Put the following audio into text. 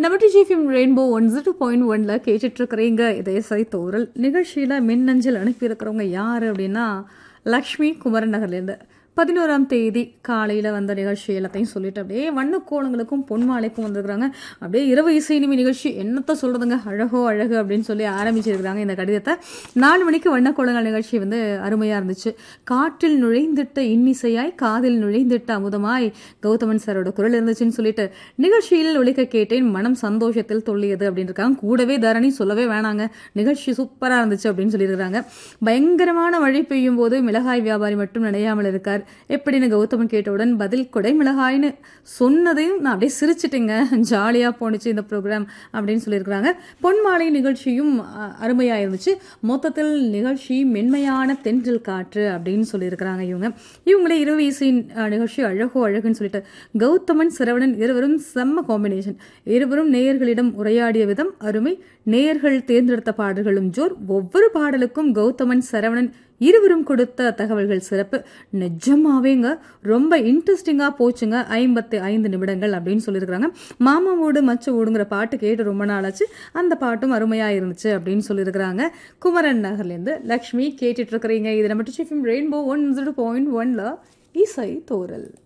நம்ம டிஜிஃபிம் rainbow one zero point ஒன்ல கேட்டுட்டு இருக்கிறீங்க இதே சரி தோரல் நிகழ்ச்சியில மின்னஞ்சல் அனுப்பியிருக்கிறவங்க யாரு அப்படின்னா லக்ஷ்மி குமரன் நகர்லேருந்து பதினோராம் தேதி காலையில் வந்த நிகழ்ச்சி எல்லாத்தையும் சொல்லிட்டு அப்படியே வண்ணக்கோலங்களுக்கும் பொன்மாலைக்கும் வந்திருக்கிறாங்க அப்படியே இரவு இசை இனிமை நிகழ்ச்சி என்னத்த சொல்றதுங்க அழகோ அழகு அப்படின்னு சொல்லி ஆரம்பிச்சிருக்கிறாங்க இந்த கடிதத்தை நாலு மணிக்கு வண்ணக்கோலங்கள் நிகழ்ச்சி வந்து அருமையாக இருந்துச்சு காற்றில் நுழைந்திட்ட இன்னிசையாய் காதில் நுழைந்திட்ட அமுதமாய் கௌதமன் சாரோட குரல் இருந்துச்சுன்னு சொல்லிட்டு நிகழ்ச்சியில் ஒழிக்க கேட்டேன் மனம் சந்தோஷத்தில் தொல்லியது அப்படின்னு இருக்காங்க கூடவே தரணி சொல்லவே வேணாங்க நிகழ்ச்சி சூப்பராக இருந்துச்சு அப்படின்னு சொல்லியிருக்கிறாங்க பயங்கரமான மழை பெய்யும் போது மிளகாய் வியாபாரி மட்டும் நினையாமல் இருக்கார் எப்படின்னு கௌதமன் கேட்டவுடன் பதில் கொடை மிளகாய்னு சொன்னதையும் நான் அப்படியே சிரிச்சிட்டேங்க ஜாலியாக போணுச்சு இந்த ப்ரோக்ராம் அப்படின்னு சொல்லியிருக்கிறாங்க பொன்மாலை நிகழ்ச்சியும் அ, அருமையா இருந்துச்சு மொத்தத்தில் நிகழ்ச்சி மென்மையான தென்றல் காற்று அப்படின்னு சொல்லியிருக்கிறாங்க இவங்க இவங்களே இரவு இசை அ, நிகழ்ச்சி அழகோ அழகுன்னு சொல்லிட்டு கௌதமன் சிரவணன் இருவரும் செம்ம காம்பினேஷன் இருவரும் நேயர்களிடம் உரையாடிய விதம் அருமை நேயர்கள் தேர்ந்தெடுத்த பாடல்களும் ஜோர் ஒவ்வொரு பாடலுக்கும் கௌதமன் சரவணன் இருவரும் கொடுத்த தகவல்கள் சிறப்பு நிஜமாவேங்க ரொம்ப இன்ட்ரெஸ்டிங்கா போச்சுங்க ஐம்பத்தி ஐந்து நிமிடங்கள் அப்படின்னு சொல்லியிருக்கிறாங்க மாமா ஓடு மச்ச ஓடுங்கிற பாட்டு கேட்டு ரொம்ப நாளாச்சு அந்த பாட்டும் அருமையா இருந்துச்சு அப்படின்னு சொல்லியிருக்கிறாங்க குமரன் நகர்லேருந்து லக்ஷ்மி கேட்டுட்டு இருக்கிறீங்க இது நம்ம டிஃபிம் ரெயின்போ ஒன் ஜீரோ பாயிண்ட் ஒன்ல இசை தோரல்